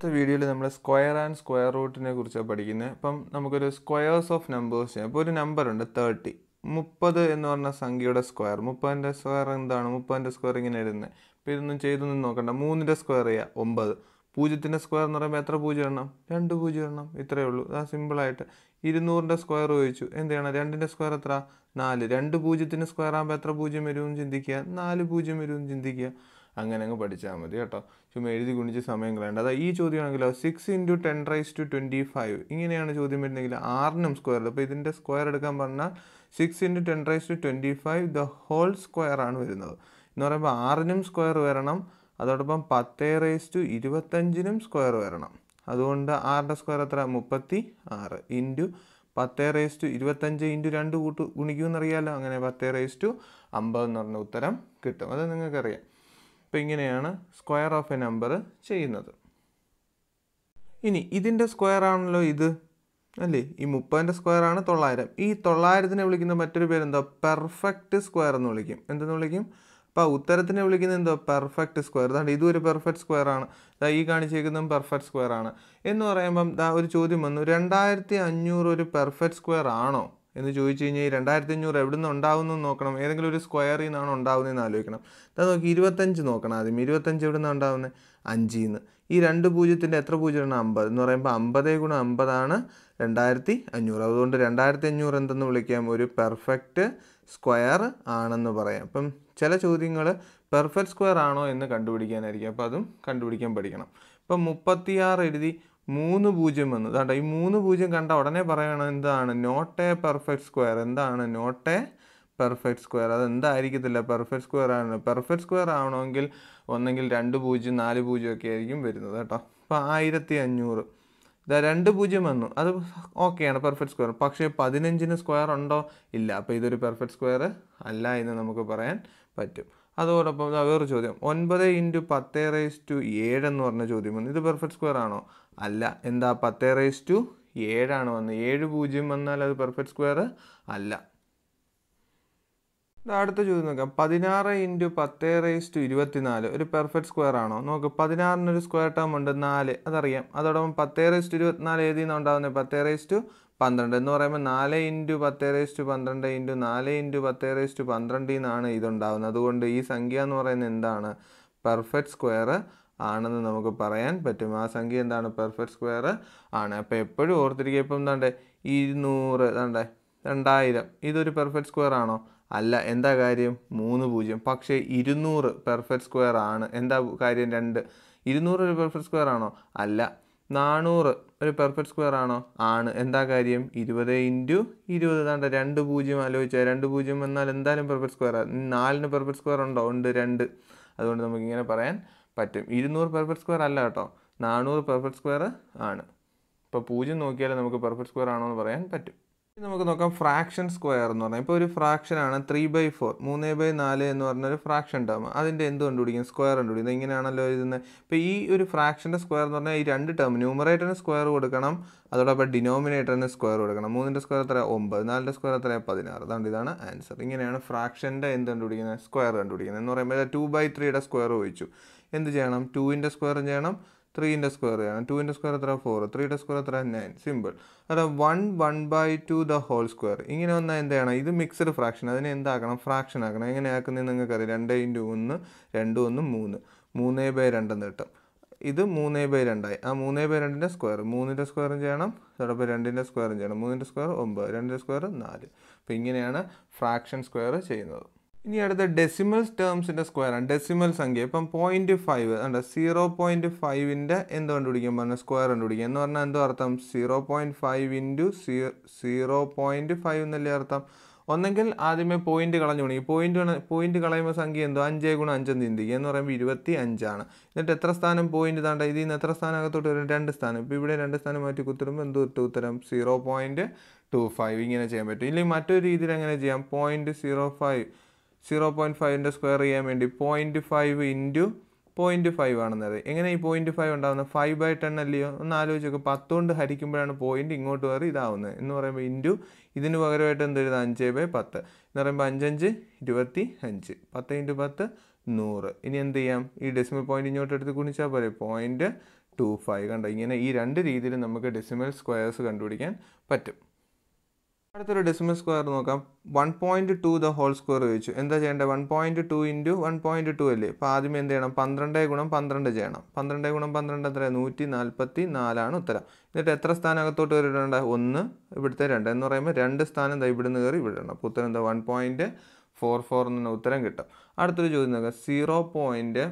ഇന്നത്തെ വീഡിയോയിൽ നമ്മൾ സ്ക്വയർ ആൻഡ് സ്ക്വയർ റൂട്ടിനെ കുറിച്ചാണ് പഠിക്കുന്നത് അപ്പം നമുക്കൊരു സ്ക്വയേഴ്സ് ഓഫ് നമ്പേഴ്സ് ചെയ്യാം അപ്പോൾ ഒരു നമ്പർ ഉണ്ട് തേർട്ടി മുപ്പത് എന്ന് പറഞ്ഞ സംഖ്യയുടെ സ്ക്വയർ മുപ്പതിൻ്റെ സ്ക്വയർ എന്താണ് മുപ്പതിൻ്റെ സ്ക്വയർ ഇങ്ങനെ എഴുതുന്നത് അപ്പോൾ ഇതൊന്നും ചെയ്തൊന്നും നോക്കണ്ട മൂന്നിൻ്റെ സ്ക്വയർ ചെയ്യുക ഒമ്പത് പൂജ്യത്തിൻ്റെ സ്ക്വയർ എന്ന് പറയുമ്പോൾ എത്ര പൂജ്യം എണ്ണം രണ്ട് പൂജ്യം എണ്ണം ഇത്രയേ ഉള്ളൂ ആ സിമ്പിളായിട്ട് ഇരുന്നൂറിൻ്റെ സ്ക്വയർ ചോദിച്ചു എന്ത് ചെയ്യണം രണ്ടിൻ്റെ സ്ക്വയർ എത്ര നാല് രണ്ട് പൂജ്യത്തിന് സ്ക്വയർ ആകുമ്പോൾ എത്ര പൂജ്യം വരുമെന്ന് ചിന്തിക്കുക നാല് പൂജ്യം വരുമെന്ന് ചിന്തിക്കുക അങ്ങനെ അങ്ങ് പഠിച്ചാൽ മതി കേട്ടോ ചുമ്മാ എഴുതി ഗുണിച്ച് സമയം കളയണ്ട അതാ ഈ ചോദ്യമാണെങ്കിലോ six into ten raise to twenty five ഇങ്ങനെയാണ് ചോദ്യം വരുന്നെങ്കിൽ ആറിനും സ്ക്വയർ അപ്പോൾ ഇതിൻ്റെ സ്ക്വയർ എടുക്കാൻ പറഞ്ഞാൽ six into ten raise to twenty five the whole square ആണ് വരുന്നത് എന്ന് പറയുമ്പോൾ ആറിനും സ്ക്വയർ വരണം അതോടൊപ്പം പത്ത് റൈസ് ടു ഇരുപത്തഞ്ചിനും സ്ക്വയർ വരണം അതുകൊണ്ട് ആറിൻ്റെ സ്ക്വയർ എത്ര മുപ്പത്തി ആറ് ഇൻറ്റു പത്ത് റേസ് ടു ഇരുപത്തഞ്ച് ഇൻറ്റു രണ്ട് കൂട്ട് ഗുണിക്കുമെന്നറിയാമല്ലോ അങ്ങനെ പത്ത് റേസ് ടു അമ്പത് എന്ന് പറഞ്ഞ ഉത്തരം കിട്ടും അത് നിങ്ങൾക്കറിയാം അപ്പോൾ ഇങ്ങനെയാണ് സ്ക്വയർ ഓഫ് എ നമ്പർ ചെയ്യുന്നത് ഇനി ഇതിൻ്റെ സ്ക്വയർ ആണല്ലോ ഇത് അല്ലേ ഈ മുപ്പതിൻ്റെ സ്ക്വയർ ആണ് തൊള്ളായിരം ഈ തൊള്ളായിരത്തിനെ വിളിക്കുന്ന മറ്റൊരു പേരെന്താ പെർഫെക്റ്റ് സ്ക്വയർ എന്ന് വിളിക്കും എന്തെന്ന് വിളിക്കും അപ്പോൾ ഉത്തരത്തിനെ വിളിക്കുന്നത് എന്തോ പെർഫെക്റ്റ് സ്ക്വയർ അതാണ്ട് ഇതും ഒരു പെർഫെക്റ്റ് സ്ക്വയർ ആണ് ദാ ഈ കാണിച്ചേക്കുന്നതും പെർഫെക്റ്റ് സ്ക്വയർ ആണ് എന്ന് പറയുമ്പം ദാ ഒരു ചോദ്യം വന്നു രണ്ടായിരത്തി അഞ്ഞൂറ് ഒരു പെർഫെക്റ്റ് സ്ക്വയർ ആണോ എന്ന് ചോദിച്ചു കഴിഞ്ഞാൽ ഈ രണ്ടായിരത്തി അഞ്ഞൂറ് എവിടെ നിന്ന് ഉണ്ടാവുന്നു നോക്കണം ഏതെങ്കിലും ഒരു സ്ക്വയറിൽ നിന്നാണ് ഉണ്ടാവുന്നതെന്ന് ആലോചിക്കണം അതാ നോക്കി ഇരുപത്തഞ്ച് നോക്കണം ആദ്യം ഇരുപത്തഞ്ച് എവിടെ നിന്നാണ് ഉണ്ടാവുന്നത് അഞ്ചിൽ നിന്ന് ഈ രണ്ട് പൂജ്യത്തിൻ്റെ എത്ര പൂജ്യമാണ് അമ്പത് എന്ന് പറയുമ്പോൾ അമ്പതേ ഗുണം അമ്പതാണ് രണ്ടായിരത്തി അഞ്ഞൂറ് അതുകൊണ്ട് രണ്ടായിരത്തി അഞ്ഞൂറ് എന്തെന്ന് വിളിക്കാം ഒരു പെർഫെക്റ്റ് സ്ക്വയർ ആണെന്ന് പറയാം അപ്പം ചില ചോദ്യങ്ങൾ പെർഫെക്റ്റ് സ്ക്വയർ ആണോ എന്ന് കണ്ടുപിടിക്കാനായിരിക്കും അപ്പോൾ അതും കണ്ടുപിടിക്കാൻ പഠിക്കണം ഇപ്പം മുപ്പത്തിയാറ് എഴുതി മൂന്ന് പൂജ്യം വന്നു അതാണ്ട് ഈ മൂന്ന് പൂജ്യം കണ്ട ഉടനെ പറയണം എന്താണ് നോട്ട് എ പെർഫെക്റ്റ് സ്ക്വയർ എന്താണ് നോട്ട് എ പെർഫെക്റ്റ് സ്ക്വയർ അത് എന്തായിരിക്കത്തില്ല പെർഫെക്റ്റ് സ്ക്വയർ ആണ് പെർഫെക്റ്റ് സ്ക്വയർ ആവണമെങ്കിൽ ഒന്നെങ്കിൽ രണ്ട് പൂജ്യം നാല് പൂജ്യം ഒക്കെ ആയിരിക്കും വരുന്നത് കേട്ടോ അപ്പോൾ ആയിരത്തി അഞ്ഞൂറ് ഇതാ രണ്ട് പൂജ്യം വന്നു അത് ഓക്കെയാണ് പെർഫെക്റ്റ് സ്ക്വയർ പക്ഷേ പതിനഞ്ചിന് സ്ക്വയർ ഉണ്ടോ ഇല്ല അപ്പോൾ ഇതൊരു പെർഫെക്റ്റ് സ്ക്വയർ അല്ല എന്ന് നമുക്ക് പറയാൻ പറ്റും അതോടൊപ്പം ഇതാ വേറൊരു ചോദ്യം ഒൻപത് ഇൻറ്റു പത്ത് റേസ് ടു ഏഴ് എന്ന് പറഞ്ഞ ചോദ്യം വന്നു ഇത് പെർഫെക്റ്റ് സ്ക്വയർ ആണോ അല്ല എന്താ പത്ത് റേസ് ടു ഏഴാണ് വന്നത് ഏഴ് പൂജ്യം വന്നാൽ അത് പെർഫെക്റ്റ് സ്ക്വയർ അല്ല അടുത്ത ചോദ്യം നോക്കാം പതിനാറ് ഇൻറ്റു പത്ത് റേസ് ടു ഇരുപത്തിനാല് ഒരു പെർഫെക്റ്റ് സ്ക്വയർ ആണോ നോക്ക് പതിനാറിനൊരു സ്ക്വയർ ടേം ഉണ്ട് നാല് അതറിയാം അതോടൊപ്പം പത്ത് റേസ് ടു ഇരുപത്തിനാല് ഏതിൽ നിന്നാണ് ഉണ്ടാകുന്നത് പത്ത് റേസ് ടു പന്ത്രണ്ട് എന്ന് പറയുമ്പോൾ നാല് ഇൻറ്റു പത്ത് റേസ് ടു പന്ത്രണ്ട് ഇൻറ്റു നാല് ഇൻറ്റു പത്ത് റേസ് ടു പന്ത്രണ്ടിൽ നിന്നാണ് ഇതുണ്ടാകുന്നത് അതുകൊണ്ട് ഈ സംഖ്യ എന്ന് പറയുന്നത് എന്താണ് പെർഫെക്റ്റ് സ്ക്വയർ ആണെന്ന് നമുക്ക് പറയാൻ പറ്റും ആ സംഖ്യ എന്താണ് പെർഫെക്റ്റ് സ്ക്വയർ ആണ് അപ്പോൾ എപ്പോഴും ഓർത്തിരിക്കുക ഇപ്പം എന്താണ്ട് ഇരുന്നൂറ് എന്താണ്ട് രണ്ടായിരം ഇതൊരു പെർഫെക്റ്റ് സ്ക്വയർ ആണോ അല്ല എന്താ കാര്യം മൂന്ന് പൂജ്യം പക്ഷേ ഇരുന്നൂറ് പെർഫെക്റ്റ് സ്ക്വയർ ആണ് എന്താ കാര്യം രണ്ട് ഇരുന്നൂറ് ഒരു പെർഫെക്റ്റ് സ്ക്വയർ ആണോ അല്ല നാനൂറ് ഒരു പെർഫെക്റ്റ് സ്ക്വയർ ആണോ ആണ് എന്താ കാര്യം ഇരുപത് ഇൻറ്റു ഇരുപത് താണ്ട രണ്ട് പൂജ്യം ആലോചിച്ചാൽ രണ്ട് പൂജ്യം എന്നാൽ എന്തായാലും പെർഫെക്റ്റ് സ്ക്വയർ നാലിന് പെർഫെക്റ്റ് സ്ക്വയർ ഉണ്ടോ ഉണ്ട് രണ്ട് അതുകൊണ്ട് നമുക്ക് ഇങ്ങനെ പറയാൻ പറ്റും ഇരുന്നൂറ് പെർഫെക്റ്റ് സ്ക്വയർ അല്ല കേട്ടോ നാനൂറ് പെർഫെക്റ്റ് സ്ക്വയർ ആണ് ഇപ്പോൾ പൂജ്യം നോക്കിയാൽ നമുക്ക് പെർഫെക്റ്റ് സ്ക്വയർ ആണോ എന്ന് പറയാൻ പറ്റും ഇനി നമുക്ക് നോക്കാം ഫ്രാക്ഷൻ സ്ക്വയർ എന്ന് പറഞ്ഞാൽ ഇപ്പോൾ ഒരു ഫ്രാക്ഷനാണ് ത്രീ ബൈ ഫോർ മൂന്ന് ബൈ നാല് എന്ന് പറഞ്ഞ ഒരു ഫ്രാക്ഷൻ ടേം അതിൻ്റെ എന്ത് കണ്ടുപിടിക്കും സ്ക്വയർ കണ്ടുപിടിക്കും ഇങ്ങനെയാണല്ലോ എഴുതുന്നത് ഇപ്പോൾ ഈ ഒരു ഫ്രാക്ഷൻ്റെ സ്ക്വയർ എന്ന് പറഞ്ഞാൽ ഈ രണ്ട് ടേം ന്യൂമറേറ്ററിന് സ്ക്വയർ കൊടുക്കണം അതോടൊപ്പം ഡിനോമിനേറ്ററിന് സ്ക്വയർ കൊടുക്കണം മൂന്നിൻ്റെ സ്ക്വയർ എത്ര ഒമ്പത് നാലിൻ്റെ സ്ക്വയർ എത്ര പതിനാറ് അതുകൊണ്ട് ഇതാണ് ആൻസർ ഇങ്ങനെയാണ് ഫ്രാക്ഷൻ്റെ എന്ത് കണ്ടുപിടിക്കുന്നത് സ്ക്വയർ കണ്ടുപിടിക്കുന്നത് എന്ന് പറയുമ്പോൾ ടു ബൈ ത്രീയുടെ സ്ക്വയർ ചോദിച്ചു എന്ത് ചെയ്യണം ടൂവിൻ്റെ സ്ക്വയർ ചെയ്യണം ത്രീൻ്റെ സ്ക്വയർ ചെയ്യണം ടൂവിൻ്റെ സ്ക്വയർ എത്ര ഫോർ ത്രീയുടെ സ്ക്വയർ എത്ര നയൻ സിമ്പിൾ അതായത് one one by two the whole square ഇങ്ങനെ വന്നാൽ എന്ത് ചെയ്യണം ഇത് മിക്സഡ് ഫ്രാക്ഷൻ അതിനെ എന്താക്കണം ഫ്രാക്ഷൻ ആക്കണം എങ്ങനെ ആക്കുന്നത് നിങ്ങൾക്കറിയാം രണ്ട് ഇൻറ്റു ഒന്ന് രണ്ട് ഒന്ന് മൂന്ന് മൂന്നേ ബൈ രണ്ടെന്ന് കിട്ടും ഇത് മൂന്നേ ബൈ രണ്ടായി ആ മൂന്നേ ബൈ രണ്ടിൻ്റെ സ്ക്വയർ മൂന്നിൻ്റെ സ്ക്വയറും ചെയ്യണം അതോടൊപ്പം രണ്ടിൻ്റെ സ്ക്വയറും ചെയ്യണം മൂന്നിൻ്റെ സ്ക്വയർ ഒമ്പത് രണ്ടിൻ്റെ സ്ക്വയർ നാല് അപ്പോൾ ഇങ്ങനെയാണ് ഫ്രാക്ഷൻ സ്ക്വയർ ചെയ്യുന്നത് ഇനി അടുത്ത ഡെസിമൽ ടേംസിൻ്റെ സ്ക്വയറാണ് ഡെസിമൽ സംഖ്യ ഇപ്പം പോയിൻറ്റ് ഫൈവ് ഉണ്ട് സീറോ പോയിൻറ്റ് ഫൈവിൻ്റെ എന്ത് കണ്ടുപിടിക്കാൻ പറഞ്ഞാൽ സ്ക്വയർ കണ്ടുപിടിക്കുക എന്ന് പറഞ്ഞാൽ എന്തോ അർത്ഥം zero point five into zero point five എന്നല്ലേ അർത്ഥം ഒന്നെങ്കിൽ ആദ്യമേ പോയിന്റ് കളഞ്ഞു തുടങ്ങി പോയിന്റ് പോയിന്റ് കളയുമ്പോൾ സംഖ്യ എന്തോ അഞ്ചേ ഗുണം അഞ്ചെന്ന് ചിന്തിക്കുക എന്ന് പറയുമ്പോൾ ഇരുപത്തി അഞ്ചാണ് എന്നിട്ട് എത്ര സ്ഥാനം പോയിന്റ് താണ്ട ഇതിൽ നിന്ന് എത്ര സ്ഥാനം അകത്തോട്ട് വരും രണ്ട് സ്ഥാനം ഇപ്പോൾ ഇവിടെ രണ്ട് സ്ഥാനം മാറ്റി കുത്തിടുമ്പോൾ എന്ത് കിട്ടും ഉത്തരം സീറോ പോയിൻറ്റ് ടു ഫൈവ് ഇങ്ങനെ ചെയ്യാൻ പറ്റും ഇല്ലെങ്കിൽ മറ്റൊരു രീതിയിൽ എങ്ങനെ ചെയ്യാം point zero five zero point ഫൈവിൻ്റെ സ്ക്വയർ ചെയ്യാൻ വേണ്ടി point five into point five ആണെന്നത് എങ്ങനെ ഈ പോയിൻറ്റ് ഫൈവ് ഉണ്ടാകുന്നത് ഫൈവ് ബൈ ടെൻ അല്ലയോ ഒന്ന് ആലോചിച്ച് നോക്കുക പത്ത് കൊണ്ട് ഹരിക്കുമ്പോഴാണ് പോയിൻറ്റ് ഇങ്ങോട്ട് കയറി ഇതാവുന്നത് എന്ന് പറയുമ്പോൾ ഇൻറ്റു ഇതിന് പകരമായിട്ട് എന്ത് എഴുതാം അഞ്ച് ബൈ പത്ത് എന്ന് പറയുമ്പോൾ അഞ്ചഞ്ച് ഇരുപത്തി അഞ്ച് പത്ത് ഇൻറ്റു പത്ത് നൂറ് ഇനി എന്ത് ചെയ്യാം ഈ ഡെസിമൽ പോയിന്റ് ഇങ്ങോട്ട് എടുത്ത് ഗുണിച്ചാൽ പോരെ പോയിൻറ്റ് ടു ഫൈവ് കണ്ടോ ഇങ്ങനെ ഈ രണ്ട് രീതിയിൽ നമുക്ക് ഡെസിമൽ സ്ക്വയേഴ്സ് കണ്ടുപിടിക്കാൻ പറ്റും അടുത്തൊരു ഡെസിമൽ സ്ക്വയർ നോക്കാം one point two the whole square ചോദിച്ചു എന്താ ചെയ്യേണ്ടത് one point two into one point two അല്ലേ അപ്പോൾ ആദ്യം എന്ത് ചെയ്യണം പന്ത്രണ്ട് ഗുണം പന്ത്രണ്ട് ചെയ്യണം പന്ത്രണ്ട് ഗുണം പന്ത്രണ്ട് എത്ര നൂറ്റി നാൽപ്പത്തി നാലാണ് ഉത്തരം എന്നിട്ട് എത്ര സ്ഥാനം അകത്തോട്ട് കയറിയിട്ടുണ്ട് ഒന്ന് ഇവിടുത്തെ രണ്ട് എന്ന് പറയുമ്പോൾ രണ്ട് സ്ഥാനം ദാ ഇവിടുന്ന് കയറി ഇവിടെ ഇടണം അപ്പോൾ ഉത്തരം എന്താ വൺ പോയിൻറ്റ് ഫോർ ഫോർ എന്ന ഉത്തരം കിട്ടും അടുത്തൊരു ചോദ്യം നോക്കാം zero point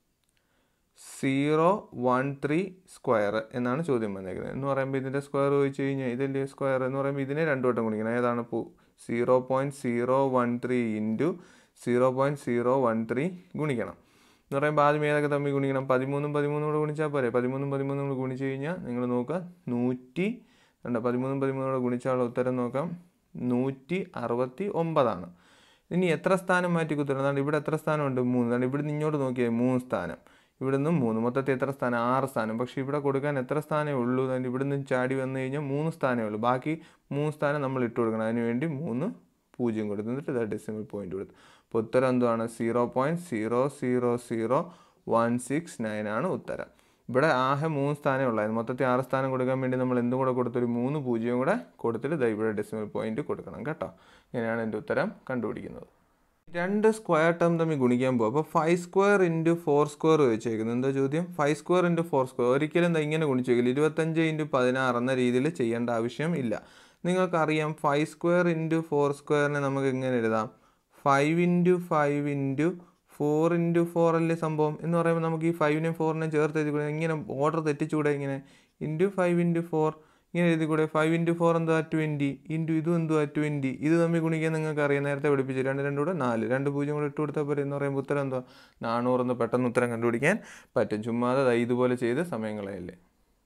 zero one three square എന്നാണ് ചോദ്യം വന്നേക്കുന്നത് എന്ന് പറയുമ്പോൾ ഇതിൻ്റെ സ്ക്വയർ ചോദിച്ചു കഴിഞ്ഞാൽ ഇതിൻ്റെ സ്ക്വയർ എന്ന് പറയുമ്പോൾ ഇതിനെ രണ്ടു വട്ടം ഗുണിക്കണം ഏതാണ് ഇപ്പോൾ zero point zero one three into zero point zero one three ഗുണിക്കണം എന്ന് പറയുമ്പോൾ ആദ്യം ഏതൊക്കെ തമ്മിൽ ഗുണിക്കണം പതിമൂന്നും പതിമൂന്നും കൂടെ ഗുണിച്ചാൽ പോരെ പതിമൂന്നും പതിമൂന്നും കൂടെ ഗുണിച്ച് കഴിഞ്ഞാൽ നിങ്ങൾ നോക്കുക നൂറ്റി രണ്ട് പതിമൂന്നും പതിമൂന്നും കൂടെ ഗുണിച്ചാലുള്ള ഉത്തരം നോക്കാം നൂറ്റി അറുപത്തി ഒമ്പതാണ് ഇനി എത്ര സ്ഥാനം മാറ്റി കുത്തണം അതാണ് ഇവിടെ എത്ര സ്ഥാനമുണ്ട് മൂന്ന് അതാണ് ഇവിടെ നിന്ന് ഇങ്ങോട്ട് നോക്കിയാൽ മൂന്ന് സ്ഥാനം ഇവിടെ നിന്നും മൂന്ന് മൊത്തത്തിൽ എത്ര സ്ഥാനം ആറ് സ്ഥാനം പക്ഷേ ഇവിടെ കൊടുക്കാൻ എത്ര സ്ഥാനമേ ഉള്ളൂ അതുകൊണ്ട് ഇവിടെ നിന്ന് ചാടി വന്നു കഴിഞ്ഞാൽ മൂന്ന് സ്ഥാനമേ ഉള്ളൂ ബാക്കി മൂന്ന് സ്ഥാനം നമ്മൾ ഇട്ട് കൊടുക്കണം അതിന് വേണ്ടി മൂന്ന് പൂജ്യം കൊടുത്തു എന്നിട്ട് ഇതാ ഡെസിമൽ പോയിന്റ് കൊടുത്തു അപ്പോൾ ഉത്തരം എന്തുവാണ് zero point zero zero zero one six nine ആണ് ഉത്തരം ഇവിടെ ആകെ മൂന്ന് സ്ഥാനമേ ഉള്ളായിരുന്നു മൊത്തത്തിൽ ആറ് സ്ഥാനം കൊടുക്കാൻ വേണ്ടി നമ്മൾ എന്തും കൂടെ കൊടുത്തൊരു മൂന്ന് പൂജ്യം കൂടെ കൊടുത്തിട്ട് ദാ ഇവിടെ ഡെസിമൽ പോയിന്റ് കൊടുക്കണം കേട്ടോ ഇങ്ങനെയാണ് എൻ്റെ ഉത്തരം കണ്ടുപിടിക്കുന്നത് രണ്ട് സ്ക്വയർ ടേം തമ്മിൽ ഗുണിക്കാൻ പോകും അപ്പോൾ five square into four square വെച്ചേക്കുന്നത് എന്താ ചോദ്യം five square into four square ഒരിക്കലും എന്താ ഇങ്ങനെ ഗുണിച്ചേക്കില്ല ഇരുപത്തഞ്ച് ഇൻറ്റു പതിനാറ് എന്ന രീതിയിൽ ചെയ്യേണ്ട ആവശ്യം ഇല്ല നിങ്ങൾക്കറിയാം ഫൈവ് സ്ക്വയർ ഇൻറ്റു ഫോർ സ്ക്വയറിനെ നമുക്ക് എങ്ങനെ എഴുതാം five into five into four into four അല്ലേ സംഭവം എന്ന് പറയുമ്പോൾ നമുക്ക് ഈ ഫൈവിനെയും ഫോറിനെയും ചേർത്ത് എഴുതി കൂടെ ഇങ്ങനെ ഓർഡർ തെറ്റിച്ചുകൂടെ ഇങ്ങനെ ഇൻറ്റു ഫൈവ് ഇൻറ്റു ഫോർ ഇങ്ങനെ എഴുതി കൂടെ ഫൈവ് ഇൻറ്റു ഫോർ എന്താ ട്വൻറ്റി ഇൻറ്റു ഇതും എന്തുവാ ട്വൻറ്റി ഇത് തമ്മിൽ ഗുണിക്കാൻ നിങ്ങൾക്ക് അറിയാം നേരത്തെ പഠിപ്പിച്ചു രണ്ട് രണ്ട് കൂടെ നാല് രണ്ട് പൂജ്യം കൂടെ ഇട്ട് കൊടുത്താൽ പോരെ എന്ന് പറയുമ്പോൾ ഉത്തരം എന്താ നാനൂറെന്ന് പെട്ടെന്ന് ഉത്തരം കണ്ടുപിടിക്കാൻ പറ്റും ചുമ്മാതെ ദാ ഇതുപോലെ ചെയ്ത് സമയം കളയല്ലേ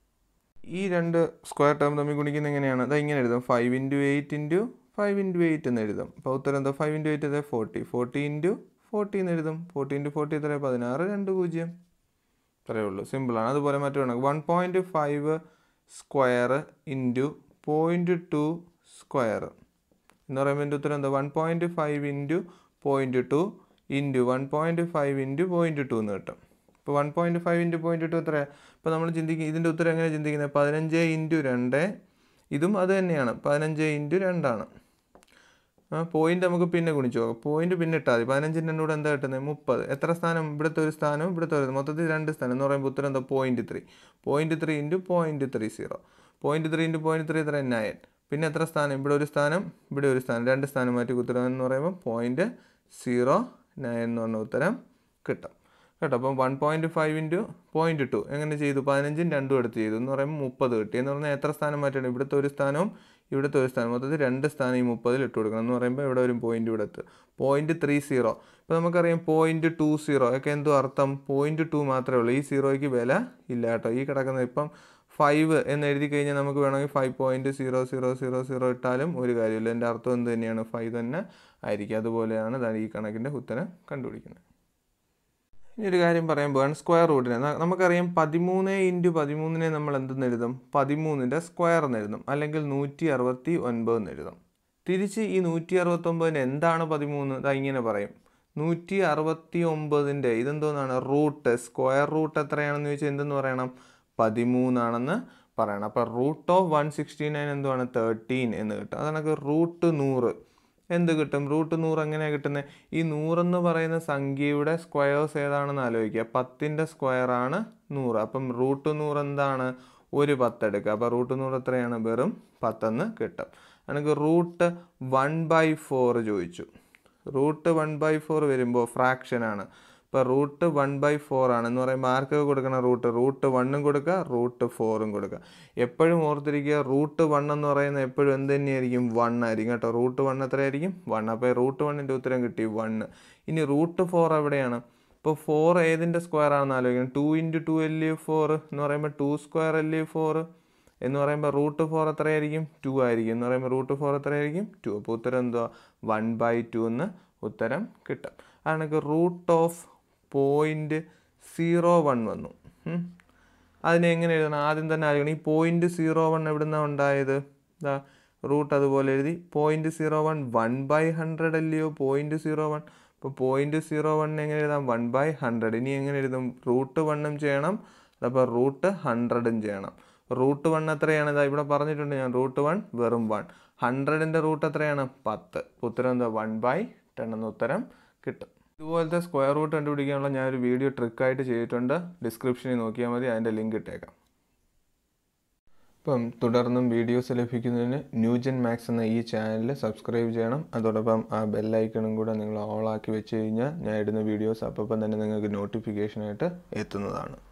ഈ രണ്ട് സ്ക്വയർ ടേം തമ്മിൽ ഗുണിക്കുന്നത് എങ്ങനെയാണ് അത് ഇങ്ങനെ എഴുതും five into eight into five into eight എന്ന് എഴുതും അപ്പോൾ ഉത്തരം എന്താ ഫൈവ് ഇൻറ്റു എയ്റ്റ് അതെ ഫോർട്ടി ഫോർട്ടി ഇൻറ്റു ഫോർട്ടി എന്ന് എഴുതും ഫോർട്ടി ഇൻറ്റു ഫോർട്ടി എത്ര പതിനാറ് രണ്ട് പൂജ്യം ഇത്രയേ ഉള്ളൂ സിമ്പിളാണ് അതുപോലെ മറ്റു കണക്ക് one point five square into point two square എന്ന് പറയുമ്പോൾ എൻ്റെ ഉത്തരം എന്താ one point five into point two into one point five into point two എന്ന് കിട്ടും ഇപ്പോൾ one point five into point two എത്ര ഇപ്പോൾ നമ്മൾ ചിന്തിക്കും ഇതിൻ്റെ ഉത്തരം എങ്ങനെ ചിന്തിക്കുന്നത് പതിനഞ്ച് ഇൻറ്റു രണ്ട് ഇതും അത് തന്നെയാണ് പതിനഞ്ച് ഇൻറ്റു രണ്ടാണ് പോയിന്റ് നമുക്ക് പിന്നെ ഗുണിച്ചു നോക്കാം പോയിന്റ് പിന്നെ ഇട്ടാൽ മതി പതിനഞ്ചിൻ്റെ കൂടെ എന്താ കിട്ടുന്നത് മുപ്പത് എത്ര സ്ഥാനം ഇവിടുത്തെ ഒരു സ്ഥാനം ഇവിടുത്തെ ഒരു മൊത്തത്തിൽ രണ്ട് സ്ഥാനം എന്ന് പറയുമ്പോൾ ഉത്തരം എന്താ point three point three into point three zero point three into point three എത്ര നയൻ പിന്നെ എത്ര സ്ഥാനം ഇവിടെ ഒരു സ്ഥാനം ഇവിടെ ഒരു സ്ഥാനം രണ്ട് സ്ഥാനം മാറ്റി ഉത്തരം എന്ന് പറയുമ്പോൾ പോയിന്റ് സീറോ നയൻ എന്ന് പറഞ്ഞ ഉത്തരം കിട്ടും കേട്ടോ അപ്പം one point five into point two എങ്ങനെ ചെയ്തു പതിനഞ്ചും രണ്ടും എടുത്ത് ചെയ്തു എന്ന് പറയുമ്പോൾ മുപ്പത് കിട്ടി എന്ന് പറഞ്ഞാൽ എത്ര സ്ഥാനം മാറ്റണം ഇവിടുത്തെ ഒരു സ്ഥാനവും ഇവിടുത്തെ ഒരു സ്ഥാനം മൊത്തത്തിൽ രണ്ട് സ്ഥാനം ഈ മുപ്പതിൽ ഇട്ട് കൊടുക്കണം എന്ന് പറയുമ്പോൾ ഇവിടെ ഒരു പോയിന്റ് ഇവിടെ എത്തും പോയിന്റ് ത്രീ സീറോ ഇപ്പോൾ നമുക്കറിയാം പോയിന്റ് ടു സീറോ ഒക്കെ എന്തോ അർത്ഥം പോയിന്റ് ടു മാത്രമേ ഉള്ളൂ ഈ സീറോയ്ക്ക് വില ഇല്ല കേട്ടോ ഈ കിടക്കുന്ന ഇപ്പം ഫൈവ് എന്ന് എഴുതി കഴിഞ്ഞാൽ നമുക്ക് വേണമെങ്കിൽ five point zero zero zero zero ഇട്ടാലും ഒരു കാര്യമില്ല എൻ്റെ അർത്ഥം എന്ത് തന്നെയാണ് ഫൈവ് തന്നെ ആയിരിക്കും അതുപോലെയാണ് ദാ ഈ കണക്കിൻ്റെ ഉത്തരം കണ്ടുപിടിക്കുന്നത് ഇനി ഒരു കാര്യം പറയാൻ പോകാൻ സ്ക്വയർ റൂട്ടിനെ ന- നമുക്കറിയാം പതിമൂന്ന് ഇൻറ്റു പതിമൂന്നിനെ നമ്മൾ എന്തെന്ന് എഴുതും പതിമൂന്നിൻ്റെ സ്ക്വയർ എന്ന് എഴുതും അല്ലെങ്കിൽ നൂറ്റി അറുപത്തി ഒൻപത് എന്ന് എഴുതും തിരിച്ച് ഈ നൂറ്റി അറുപത്തൊമ്പതിന് എന്താണ് പതിമൂന്ന് ഇതാ ഇങ്ങനെ പറയും നൂറ്റി അറുപത്തി ഒമ്പതിൻ്റെ ഇതെന്തോന്നാണ് റൂട്ട് സ്ക്വയർ റൂട്ട് എത്രയാണെന്ന് ചോദിച്ചാൽ എന്തെന്ന് പറയണം പതിമൂന്നാണെന്ന് പറയണം അപ്പോൾ root of one sixty nine എന്തുവാണ് തേർട്ടീൻ എന്ന് കിട്ടും അതാണ് റൂട്ട് നൂറ് എന്ത് കിട്ടും റൂട്ട് നൂറ് എങ്ങനെയാണ് കിട്ടുന്നത് ഈ നൂറെന്ന് പറയുന്ന സംഖ്യയുടെ സ്ക്വയേഴ്സ് ഏതാണെന്ന് ആലോചിക്കുക പത്തിൻ്റെ സ്ക്വയറാണ് നൂറ് അപ്പം റൂട്ട് നൂറ് എന്താണ് ഒരു പത്ത് എടുക്കുക അപ്പോൾ റൂട്ട് നൂറ് എത്രയാണ് വെറും പത്തെന്ന് കിട്ടും എനിക്ക് റൂട്ട് വൺ ബൈ ഫോർ ചോദിച്ചു റൂട്ട് വൺ ബൈ ഫോർ വരുമ്പോൾ ഫ്രാക്ഷനാണ് ഇപ്പോൾ റൂട്ട് വൺ ബൈ ഫോർ ആണ് എന്ന് പറയുമ്പോൾ ആർക്കൊക്കെ കൊടുക്കണം റൂട്ട് റൂട്ട് വണ്ണും കൊടുക്കുക റൂട്ട് ഫോറും കൊടുക്കുക എപ്പോഴും ഓർത്തിരിക്കുക റൂട്ട് വൺ എന്ന് പറയുന്നത് എപ്പോഴും എന്ത് തന്നെയായിരിക്കും വൺ ആയിരിക്കും കേട്ടോ റൂട്ട് വൺ എത്രയായിരിക്കും വൺ അപ്പോൾ റൂട്ട് വണ്ണിൻ്റെ ഉത്തരം കിട്ടി വണ്ണ് ഇനി റൂട്ട് ഫോർ എവിടെയാണ് ഇപ്പോൾ ഫോർ ഏതിൻ്റെ സ്ക്വയർ ആണെന്ന് ആലോചിക്കണം ടു ഇൻറ്റു ടു എൽ ഫോർ എന്ന് പറയുമ്പോൾ ടു സ്ക്വയർ എൽ ഫോർ എന്ന് പറയുമ്പോൾ റൂട്ട് ഫോർ എത്രയായിരിക്കും ടു ആയിരിക്കും എന്ന് പറയുമ്പോൾ റൂട്ട് ഫോർ എത്രയായിരിക്കും ടു അപ്പോൾ ഉത്തരം എന്തുവാ വൺ ബൈ ടു എന്ന് ഉത്തരം കിട്ടും അതാണ് root of point zero one വന്നു ഉം. അതിനെ എങ്ങനെ എഴുതണം ആദ്യം തന്നെ ആലോചിക്കണം ഈ പോയിൻറ്റ് സീറോ വൺ എവിടെ നിന്നാണ് ഉണ്ടായത് ഇതാ റൂട്ട് അതുപോലെ എഴുതി point zero one one by hundred അല്ലയോ പോയിൻറ്റ് സീറോ വൺ ഇപ്പോൾ പോയിൻറ്റ് സീറോ വൺ എങ്ങനെ എഴുതാം വൺ ബൈ ഹൺഡ്രഡ് ഇനി എങ്ങനെ എഴുതും റൂട്ട് വണ്ണും ചെയ്യണം അപ്പോൾ റൂട്ട് ഹൺഡ്രഡും ചെയ്യണം റൂട്ട് വൺ എത്രയാണ് ഇതാ ഇവിടെ പറഞ്ഞിട്ടുണ്ട് ഞാൻ റൂട്ട് വൺ വെറും വൺ ഹൺഡ്രഡിൻ്റെ റൂട്ട് എത്രയാണ് പത്ത് ഉത്തരം എന്താ വൺ ബൈ ടെൻ എന്ന ഉത്തരം കിട്ടും ഇതുപോലത്തെ സ്ക്വയർ റൂട്ട് കണ്ടുപിടിക്കാനുള്ള ഞാനൊരു വീഡിയോ ട്രിക്കായിട്ട് ചെയ്തിട്ടുണ്ട് ഡിസ്ക്രിപ്ഷനിൽ നോക്കിയാൽ മതി അതിൻ്റെ ലിങ്ക് ഇട്ടേക്കാം ഇപ്പം തുടർന്നും വീഡിയോസ് ലഭിക്കുന്നതിന് ന്യൂജൻ മാക്സ് എന്ന ഈ ചാനൽ സബ്സ്ക്രൈബ് ചെയ്യണം അതോടൊപ്പം ആ ബെല്ലൈക്കണും കൂടെ നിങ്ങൾ ഓളാക്കി വെച്ച് കഴിഞ്ഞാൽ ഞാൻ ഇടുന്ന വീഡിയോസ് അപ്പം തന്നെ നിങ്ങൾക്ക് നോട്ടിഫിക്കേഷനായിട്ട് എത്തുന്നതാണ്